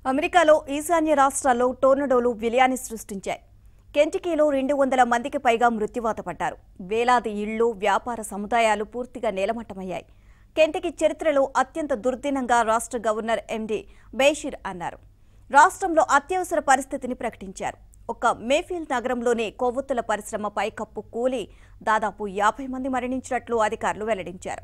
అమెరికాలో ఈశాన్య రాష్ట్రాల్లో టోర్నడోలు విలయాన్ని సృష్టించాయి కెంటికీలో రెండు వందల మందికి పైగా మృత్యువాత పడ్డారు వేలాది ఇళ్లు వ్యాపార సముదాయాలు పూర్తిగా నేలమట్టమయ్యాయి కెంటికి చరిత్రలో అత్యంత దుర్దినంగా రాష్ట్ర గవర్నర్ ఎండి బేషీర్ అన్నారు రాష్ట్రంలో అత్యవసర పరిస్థితిని ప్రకటించారు ఒక్క మేఫీల్డ్ నగరంలోనే కొవ్వొత్తుల పరిశ్రమ పైకప్పు కూలి దాదాపు యాభై మంది మరణించినట్లు అధికారులు వెల్లడించారు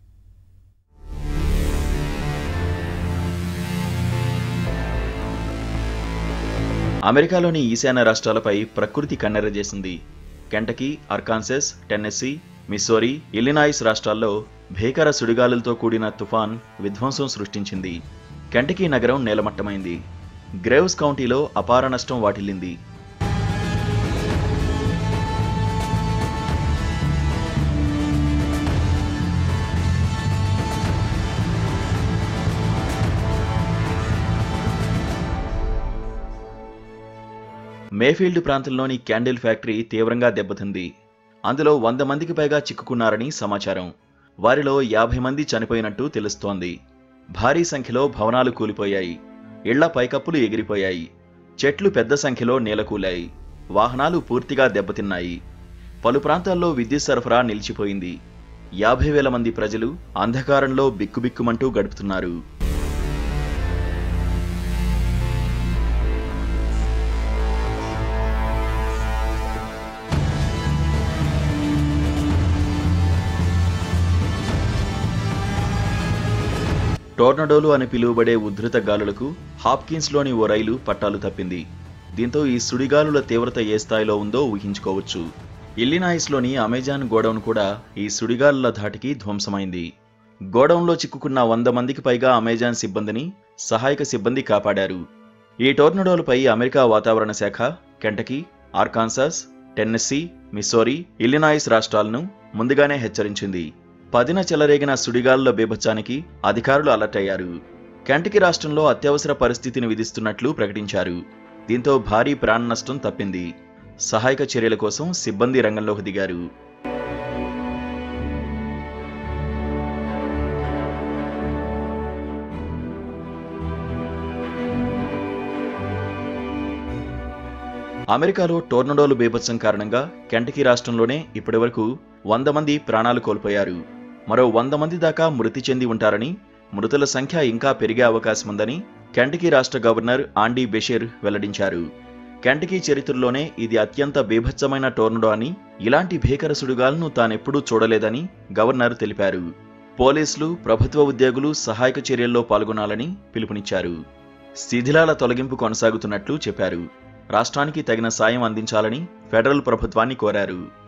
అమెరికాలోని ఈశాన్య రాష్ట్రాలపై ప్రకృతి కన్నెరజేసింది Kentucky Arkansas Tennessee Missouri Illinois రాష్ట్రాల్లో భీకర సుడిగాలులతో కూడిన తుఫాన్ విధ్వంసం సృష్టించింది కెంటకీ నగరం నేలమట్టమైంది గ్రేవ్స్ కౌంటీలో అపార నష్టం వాటిల్లింది మేఫీల్డ్ ప్రాంతంలోని క్యాండిల్ ఫ్యాక్టరీ తీవ్రంగా దెబ్బతింది అందులో వంద మందికి పైగా చిక్కుకున్నారని సమాచారం వారిలో యాభై మంది చనిపోయినట్టు తెలుస్తోంది భారీ సంఖ్యలో భవనాలు కూలిపోయాయి ఇళ్ల పైకప్పులు ఎగిరిపోయాయి చెట్లు పెద్ద సంఖ్యలో నేలకూలాయి వాహనాలు పూర్తిగా దెబ్బతిన్నాయి పలు ప్రాంతాల్లో విద్యుత్ సరఫరా నిలిచిపోయింది యాభై వేల మంది ప్రజలు అంధకారంలో బిక్కుబిక్కుమంటూ గడుపుతున్నారు టోర్నడోలు అని పిలువబడే ఉధృత గాలులకు హాప్కిన్స్లోని ఓ రైలు పట్టాలు తప్పింది దీంతో ఈ సుడిగాలుల తీవ్రత ఏ స్థాయిలో ఉందో ఊహించుకోవచ్చు ఇల్లినాయిస్లోని అమెజాన్ గోడౌన్ కూడా ఈ సుడిగాలుల ధాటికి ధ్వంసమైంది గోడౌన్లో చిక్కుకున్న వంద మందికి పైగా అమెజాన్ సిబ్బందిని సహాయక సిబ్బంది కాపాడారు ఈ టోర్నడోలపై అమెరికా వాతావరణ శాఖ Kentucky Arkansas Tennessee Missouri Illinois రాష్ట్రాలను ముందుగానే హెచ్చరించింది పదిన చెలరేగిన సుడిగాలుల బీభత్సానికి అధికారులు అలర్ట్ అయ్యారు కెంటకీ రాష్ట్రంలో అత్యవసర పరిస్థితిని విధిస్తున్నట్లు ప్రకటించారు దీంతో భారీ ప్రాణ నష్టం తప్పింది సహాయక చర్యల కోసం సిబ్బంది రంగంలోకి దిగారు అమెరికాలో టోర్నడోలు బీభత్సం కారణంగా కెంటకీ రాష్ట్రంలోనే ఇప్పటివరకు వంద మంది ప్రాణాలు కోల్పోయారు మరో వంద మంది దాకా మృతి చెంది ఉంటారని మృతుల సంఖ్య ఇంకా పెరిగే అవకాశం ఉందని కెంటకీ రాష్ట్ర గవర్నర్ ఆండీ బెషీర్ వెల్లడించారు కెంటకీ చరిత్రలోనే ఇది అత్యంత బీభత్సమైన టోర్నడో అని ఇలాంటి భీకర సుడిగాలను తానెప్పుడూ చూడలేదని గవర్నర్ తెలిపారు పోలీసులు ప్రభుత్వ ఉద్యోగులు సహాయక చర్యల్లో పాల్గొనాలని పిలుపునిచ్చారు శిథిలాల తొలగింపు కొనసాగుతున్నట్లు చెప్పారు రాష్ట్రానికి తగిన సాయం అందించాలని ఫెడరల్ ప్రభుత్వాన్ని కోరారు